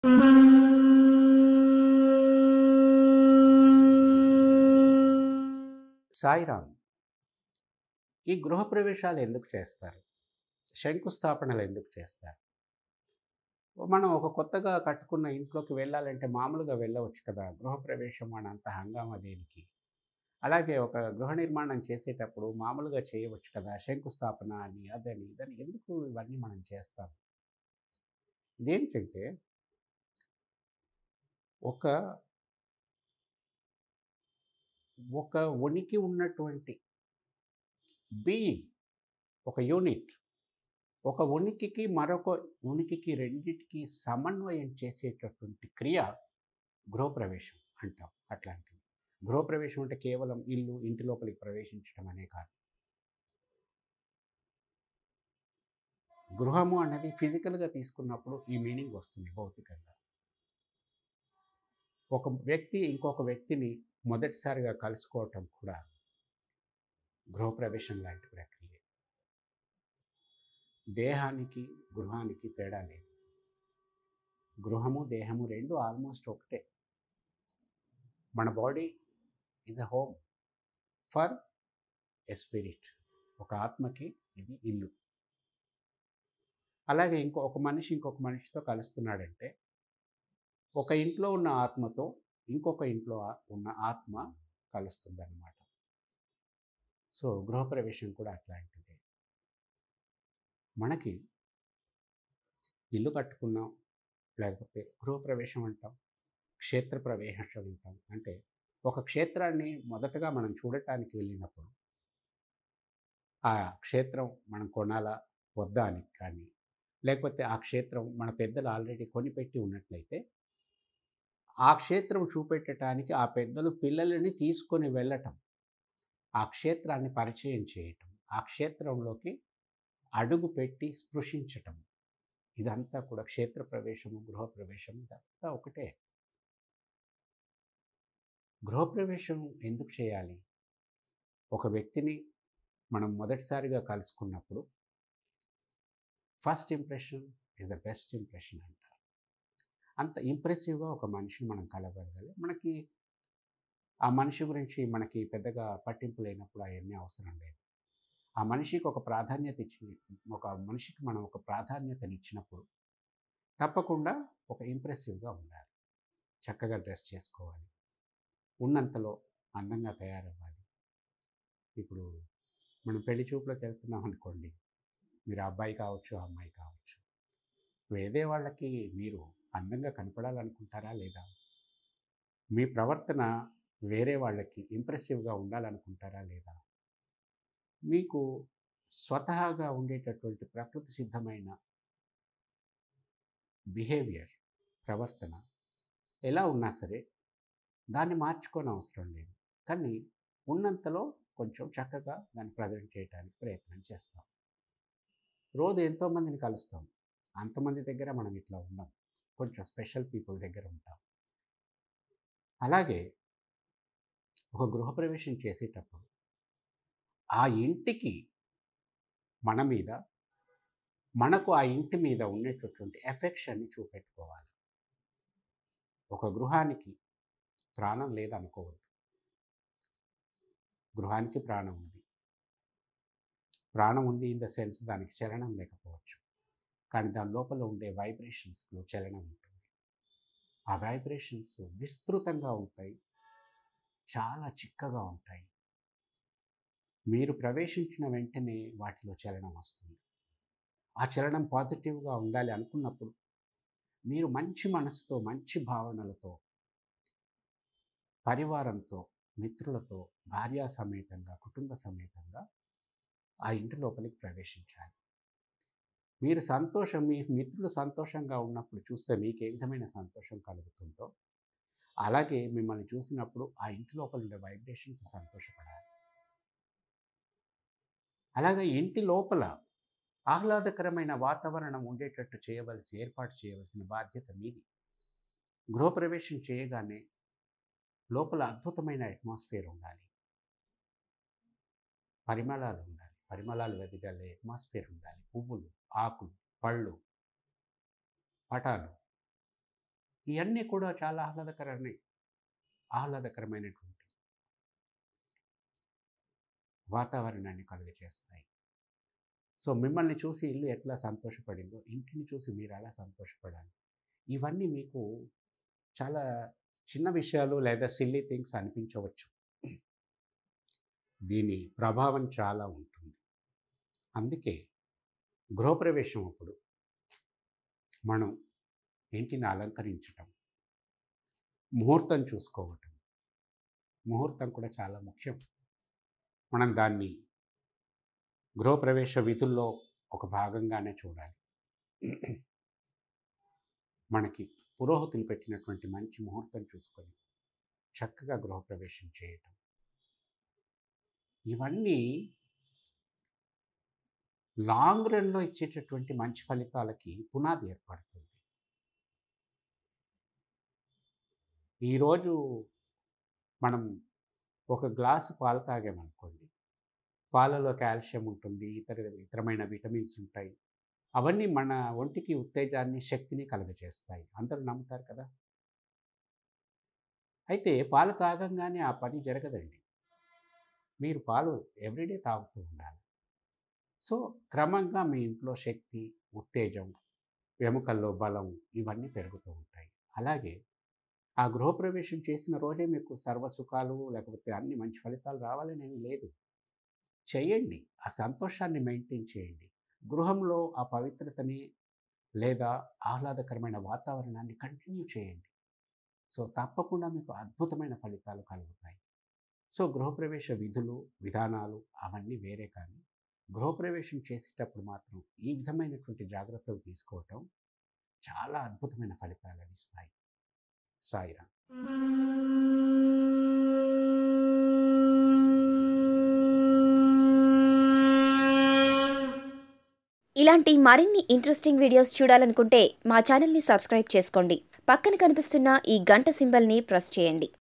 సాయిరామ్ ఈ గృహప్రవేశాలు ఎందుకు చేస్తారు శంకుస్థాపనలు ఎందుకు చేస్తారు మనం ఒక కొత్తగా కట్టుకున్న ఇంట్లోకి వెళ్ళాలంటే మామూలుగా వెళ్ళవచ్చు కదా గృహప్రవేశం అని అంత హంగామా దేనికి అలాగే ఒక గృహ నిర్మాణం చేసేటప్పుడు మామూలుగా చేయవచ్చు కదా శంకుస్థాపన అని అదని ఇదని ఎందుకు ఇవన్నీ మనం చేస్తాం ఇదేంటంటే ఒక ఒక ఉనికి ఉన్నటువంటి బీయింగ్ ఒక యూనిట్ ఒక ఉనికికి మరొక ఉనికికి రెండిటికి సమన్వయం చేసేటటువంటి క్రియ గృహప్రవేశం అంటాం అట్లాంటిది గృహప్రవేశం అంటే కేవలం ఇల్లు ఇంటి లోపలికి ప్రవేశించడం అనే కాదు గృహము అనేది ఫిజికల్గా తీసుకున్నప్పుడు ఈ మీనింగ్ వస్తుంది భౌతికంగా ఒక వ్యక్తి ఇంకొక వ్యక్తిని మొదటిసారిగా కలుసుకోవటం కూడా గృహప్రవేశం లాంటి ప్రక్రియ దేహానికి గృహానికి తేడా లేదు గృహము దేహము రెండు ఆల్మోస్ట్ ఒకటే మన body is a home for a spirit ఒక ఆత్మకి ఇది ఇల్లు అలాగే ఇంకో ఒక మనిషి ఇంకొక మనిషితో కలుస్తున్నాడంటే ఒక ఇంట్లో ఉన్న ఆత్మతో ఇంకొక ఇంట్లో ఉన్న ఆత్మ కలుస్తుందన్నమాట సో గృహప్రవేశం కూడా అట్లాంటిదే మనకి ఇల్లు కట్టుకున్నాం లేకపోతే గృహప్రవేశం అంటాం క్షేత్ర ప్రవేశం అంటాం అంటే ఒక క్షేత్రాన్ని మొదటగా మనం చూడటానికి వెళ్ళినప్పుడు ఆ క్షేత్రం మనం కొనాలా వద్దా అని కానీ లేకపోతే ఆ క్షేత్రం మన పెద్దలు ఆల్రెడీ కొనిపెట్టి ఉన్నట్లయితే ఆ క్షేత్రం చూపెట్టడానికి ఆ పెద్దలు పిల్లలని తీసుకొని వెళ్ళటం ఆ క్షేత్రాన్ని పరిచయం చేయటం ఆ క్షేత్రంలోకి అడుగు పెట్టి స్పృశించటం ఇదంతా కూడా క్షేత్ర ప్రవేశము గృహప్రవేశం ఇదంతా ఒకటే గృహప్రవేశం ఎందుకు చేయాలి ఒక వ్యక్తిని మనం మొదటిసారిగా కలుసుకున్నప్పుడు first impression is the best impression అంటారు అంత ఇంప్రెసివ్గా ఒక మనిషిని మనం కలగలగాలి మనకి ఆ మనిషి గురించి మనకి పెద్దగా పట్టింపు లేనప్పుడు అవన్నీ అవసరం లేదు ఆ మనిషికి ఒక ప్రాధాన్యత ఇచ్చి ఒక మనిషికి మనం ఒక ప్రాధాన్యతనిచ్చినప్పుడు తప్పకుండా ఒక ఇంప్రెసివ్గా ఉండాలి చక్కగా డ్రెస్ చేసుకోవాలి ఉన్నంతలో అందంగా తయారవ్వాలి ఇప్పుడు మనం పెళ్లి చూపులోకి వెళ్తున్నాం అనుకోండి మీరు అబ్బాయి కావచ్చు అమ్మాయి కావచ్చు వేరే వాళ్ళకి మీరు అందంగా కనపడాలనుకుంటారా లేదా మీ ప్రవర్తన వేరే వాళ్ళకి ఇంప్రెసివ్గా ఉండాలనుకుంటారా లేదా మీకు స్వతహాగా ఉండేటటువంటి ప్రకృతి సిద్ధమైన బిహేవియర్ ప్రవర్తన ఎలా ఉన్నా సరే దాన్ని మార్చుకొని అవసరం లేదు కానీ ఉన్నంతలో కొంచెం చక్కగా దాన్ని ప్రజెంట్ చేయడానికి ప్రయత్నం చేస్తాం రోజు ఎంతోమందిని కలుస్తాం అంతమంది దగ్గర మనం ఇట్లా ఉన్నాం కొంచెం స్పెషల్ పీపుల్ దగ్గర ఉంటాం అలాగే ఒక గృహప్రవేశం చేసేటప్పుడు ఆ ఇంటికి మన మీద మనకు ఆ ఇంటి మీద ఉండేటటువంటి ఎఫెక్షన్ని చూపెట్టుకోవాలి ఒక గృహానికి ప్రాణం లేదనుకోవద్దు గృహానికి ప్రాణం ఉంది ప్రాణం ఉంది ఇన్ ద సెన్స్ దానికి చలనం లేకపోవచ్చు కానీ దాని లోపల ఉండే వైబ్రేషన్స్లో చలనం ఉంటుంది ఆ వైబ్రేషన్స్ విస్తృతంగా ఉంటాయి చాలా చిక్కగా ఉంటాయి మీరు ప్రవేశించిన వెంటనే వాటిలో చలనం వస్తుంది ఆ చలనం పాజిటివ్గా ఉండాలి అనుకున్నప్పుడు మీరు మంచి మనసుతో మంచి భావనలతో పరివారంతో మిత్రులతో భార్యా సమేతంగా కుటుంబ సమేతంగా ఆ ఇంటి లోపలికి ప్రవేశించాలి మీరు సంతోషం మీ మిత్రులు సంతోషంగా ఉన్నప్పుడు చూస్తే మీకు ఏ విధమైన సంతోషం కలుగుతుందో అలాగే మిమ్మల్ని చూసినప్పుడు ఆ ఇంటి లోపల ఉండే వైబ్రేషన్స్ సంతోషపడాలి అలాగే ఇంటి లోపల ఆహ్లాదకరమైన వాతావరణం ఉండేటట్టు చేయవలసి ఏర్పాటు చేయవలసిన బాధ్యత మీది గృహప్రవేశం చేయగానే లోపల అద్భుతమైన అట్మాస్ఫియర్ ఉండాలి పరిమళాలు ఉండాలి పరిమళాలు వెదజల్లే అట్మాస్ఫియర్ ఉండాలి పువ్వులు ఆకులు పళ్ళు పటాలు ఇవన్నీ కూడా చాలా ఆహ్లాదకరమే ఆహ్లాదకరమైనటువంటి వాతావరణాన్ని కలుగజేస్తాయి సో మిమ్మల్ని చూసి ఇల్లు ఎట్లా సంతోషపడిందో ఇంటిని చూసి మీరు అలా సంతోషపడాలి ఇవన్నీ మీకు చాలా చిన్న విషయాలు లేదా సిల్లీ థింగ్స్ అనిపించవచ్చు దీని ప్రభావం చాలా ఉంటుంది అందుకే గృహప్రవేశం అప్పుడు మనం ఇంటిని అలంకరించటం ముహూర్తం చూసుకోవటం ముహూర్తం కూడా చాలా ముఖ్యం మనం దాన్ని గృహప్రవేశ విధుల్లో ఒక భాగంగానే చూడాలి మనకి పురోహితులు పెట్టినటువంటి మంచి ముహూర్తం చూసుకొని చక్కగా గృహప్రవేశం చేయటం ఇవన్నీ లాంగ్ రన్లో ఇచ్చేటటువంటి మంచి ఫలితాలకి పునాది ఏర్పడుతుంది ఈరోజు మనం ఒక గ్లాసు పాలు తాగామనుకోండి పాలలో కాల్షియం ఉంటుంది ఇతర ఇతరమైన విటమిన్స్ ఉంటాయి అవన్నీ మన ఒంటికి ఉత్తేజాన్ని శక్తిని కలుగజేస్తాయి అందరూ నమ్ముతారు కదా అయితే పాలు తాగంగానే ఆ పని జరగదండి మీరు పాలు ఎవ్రీడే తాగుతూ ఉండాలి సో క్రమంగా మీ ఇంట్లో శక్తి ఉత్తేజం ఎముకల్లో బలం ఇవన్నీ పెరుగుతూ ఉంటాయి అలాగే ఆ గృహప్రవేశం చేసిన రోజే మీకు సర్వసుఖాలు లేకపోతే అన్ని మంచి ఫలితాలు రావాలని ఏమీ లేదు చేయండి ఆ సంతోషాన్ని మెయింటైన్ చేయండి గృహంలో ఆ పవిత్రతని లేదా ఆహ్లాదకరమైన వాతావరణాన్ని కంటిన్యూ చేయండి సో తప్పకుండా మీకు అద్భుతమైన ఫలితాలు కలుగుతాయి సో గృహప్రవేశ విధులు విధానాలు అవన్నీ వేరే కానీ గృహప్రవేశం చేసేటప్పుడు మాత్రం ఈ విధమైనటువంటి జాగ్రత్తలు తీసుకోవటం చాలా అద్భుతమైన ఫలితాలను ఇస్తాయి సాయిరా ఇలాంటి మరిన్ని ఇంట్రెస్టింగ్ వీడియోస్ చూడాలనుకుంటే మా ఛానల్ని సబ్స్క్రైబ్ చేసుకోండి పక్కన కనిపిస్తున్న ఈ గంట సింబల్ని ప్రెస్ చేయండి